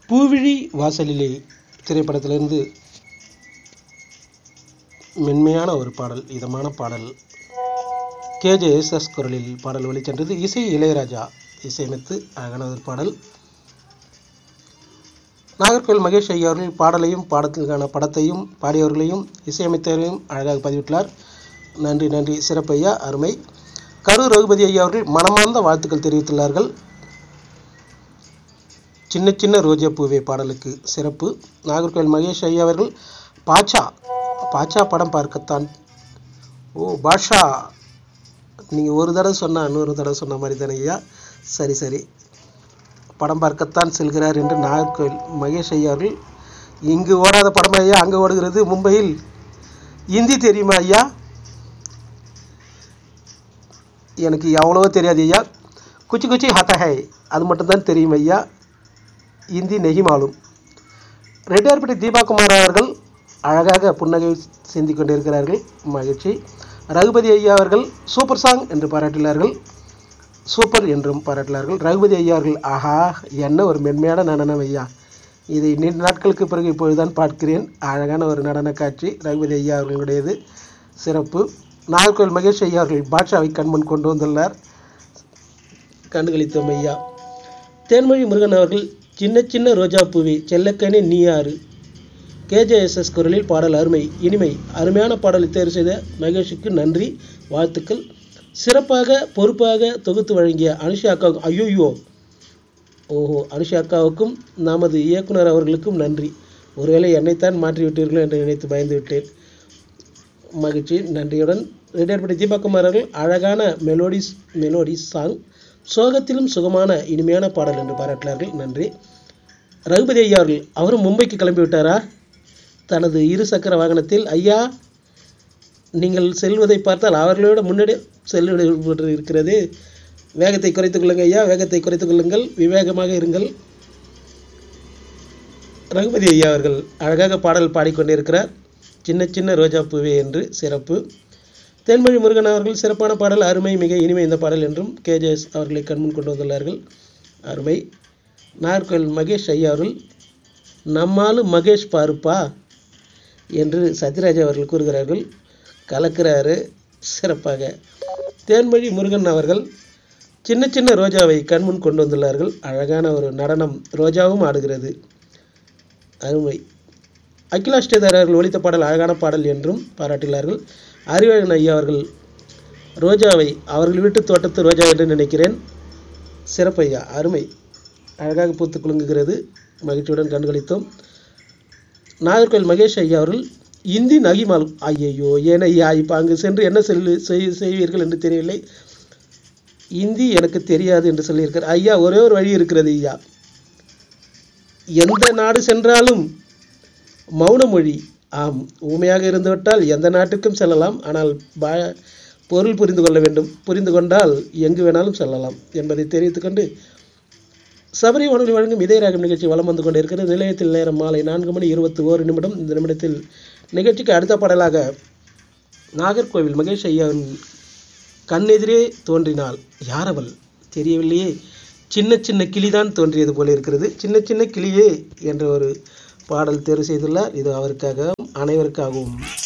பூவிழி வாசலிலே திரைப்படத்திலிருந்து மென்மையான ஒரு பாடல் இதமான பாடல் கேஜே எஸ்எஸ் குரலில் பாடல் வெளிச்சென்றது இசை இளையராஜா இசையமைத்து அழகான ஒரு பாடல் நாகர்கோவில் மகேஷ் ஐயா அவர்கள் பாடலையும் பாடத்திற்கான படத்தையும் பாடியவர்களையும் இசையமைத்தவர்களையும் அழகாக பதிவிட்டுள்ளார் நன்றி நன்றி சிறப்பையா அருமை கரூர் ரகுபதி ஐயா அவர்கள் மனமார்ந்த வாழ்த்துக்கள் தெரிவித்துள்ளார்கள் சின்ன சின்ன ரோஜா பூவே பாடலுக்கு சிறப்பு நாகர்கோவில் மகேஷ் ஐயா அவர்கள் பாச்சா பாச்சா படம் பார்க்கத்தான் ஓ பாஷா நீங்கள் ஒரு தடவை சொன்னால் இன்னொரு தடவை சொன்ன மாதிரி தானே ஐயா சரி சரி படம் பார்க்கத்தான் செல்கிறார் என்று நாகர்கோவில் மகேஷ் ஐயா அவர்கள் இங்கு ஓடாத படம் ஐயா அங்கே ஓடுகிறது மும்பையில் ஹிந்தி தெரியுமா ஐயா எனக்கு எவ்வளவோ தெரியாது ஐயா குச்சி குச்சி ஹாத்தா ஹை அது மட்டும்தான் தெரியும் ஐயா ஹிந்தி நெகி மாலும் ரெட்டியார்பட்டி தீபாகுமார் அவர்கள் அழகாக புன்னகை சிந்தி கொண்டிருக்கிறார்கள் மகிழ்ச்சி ரகுபதி ஐயா அவர்கள் சூப்பர் சாங் என்று பாராட்டினார்கள் சூப்பர் என்றும் பாராட்டினார்கள் ரகுபதி ஐயா அவர்கள் ஆஹா என்ன ஒரு மென்மையான நடனம் ஐயா இதை நீண்ட நாட்களுக்கு பிறகு இப்பொழுதுதான் பார்க்கிறேன் அழகான ஒரு நடன காட்சி ரகுபதி ஐயா அவர்களுடையது சிறப்பு நாகர்கோவில் மகேஷ் ஐயா அவர்கள் பாட்ஷாவை கண்முன் கொண்டு வந்துள்ளார் கண்டுகளித்தோம் ஐயா தேன்மொழி முருகன் அவர்கள் சின்ன சின்ன ரோஜா பூவி செல்லக்கனே நீ யாரு கேஜேஎஸ்எஸ் குரலில் பாடல் அருமை இனிமை அருமையான பாடலை தேர்வு செய்த மகேஷுக்கு நன்றி வாழ்த்துக்கள் சிறப்பாக பொறுப்பாக தொகுத்து வழங்கிய அனுஷா அக்காவுக்கும் ஐயோயோ ஓஹோ அனுஷா அக்காவுக்கும் நமது இயக்குனர் அவர்களுக்கும் நன்றி ஒருவேளை என்னைத்தான் மாற்றிவிட்டீர்களோ என்று நினைத்து பயந்து விட்டேன் மகிழ்ச்சி நன்றியுடன் ரிட்டையர்படி தீபக்குமார் அவர்கள் அழகான மெலோடிஸ் மெலோடிஸ் சாங் சோகத்திலும் சுகமான இனிமையான பாடல் என்று பாராட்டினார்கள் நன்றி ரகுபதி ஐயா அவர்கள் அவரும் மும்பைக்கு கிளம்பி விட்டாரா தனது இரு சக்கர வாகனத்தில் ஐயா நீங்கள் செல்வதை பார்த்தால் அவர்களோட முன்னாடி செல்வது இருக்கிறது வேகத்தை குறைத்துக் கொள்ளுங்கள் ஐயா வேகத்தை குறைத்துக் கொள்ளுங்கள் விவேகமாக இருங்கள் ரகுபதி ஐயா அவர்கள் அழகாக பாடல் பாடிக்கொண்டிருக்கிறார் சின்ன சின்ன ரோஜா பூவே என்று சிறப்பு தேன்மொழி முருகன் அவர்கள் சிறப்பான பாடல் அருமை மிக இனிமை இந்த பாடல் என்றும் கேஜேஎஸ் அவர்களை கண்முன் கொண்டு வந்துள்ளார்கள் அருமை நாகர்கோவில் மகேஷ் ஐயா அவர்கள் நம்மாலும் மகேஷ் பாருப்பா என்று சத்யராஜ் அவர்கள் கூறுகிறார்கள் கலக்கிறாரு சிறப்பாக தேன்மொழி முருகன் அவர்கள் சின்ன சின்ன ரோஜாவை கண்முன் கொண்டு வந்துள்ளார்கள் அழகான ஒரு நடனம் ரோஜாவும் ஆடுகிறது அருமை அகிலா ஸ்ரீதர் அவர்கள் ஒழித்த பாடல் அழகான பாடல் என்றும் பாராட்டினார்கள் அறிவழகன் ஐயா அவர்கள் ரோஜாவை அவர்கள் வீட்டு தோட்டத்து ரோஜா என்று நினைக்கிறேன் சிறப்பையா அருமை அழகாக பூத்து குலுங்குகிறது மகிழ்ச்சியுடன் கண்களித்தோம் நாகர்கோவில் மகேஷ் ஐயா அவர்கள் இந்தி நகிமால் ஐயையோ ஏன் ஐயா இப்போ அங்கு சென்று என்ன செல்லு செய்வீர்கள் என்று தெரியவில்லை இந்தி எனக்கு தெரியாது என்று சொல்லியிருக்கார் ஐயா ஒரே ஒரு வழி இருக்கிறது ஐயா எந்த நாடு சென்றாலும் மௌன மொழி ஆம் ஊமையாக இருந்துவிட்டால் எந்த நாட்டுக்கும் செல்லலாம் ஆனால் பா பொருள் புரிந்து கொள்ள வேண்டும் புரிந்து கொண்டால் எங்கு வேணாலும் செல்லலாம் என்பதை தெரிவித்துக்கொண்டு சபரி வானொலி வழங்கும் இதய ராகம் நிகழ்ச்சி வலம் வந்து கொண்டிருக்கிறது நிலையத்தில் நேரம் மாலை நான்கு மணி இருபத்தி ஓரு நிமிடம் இந்த நிமிடத்தில் நிகழ்ச்சிக்கு அடுத்த பாடலாக நாகர்கோவில் மகேஷ் ஐயாவின் கண்ணெதிரே தோன்றினாள் யார் அவள் தெரியவில்லையே சின்ன சின்ன கிளிதான் தோன்றியது போல இருக்கிறது சின்ன சின்ன கிளியே என்ற ஒரு பாடல் தேர்வு செய்துள்ளார் இது அவருக்காகவும் அனைவருக்காகவும்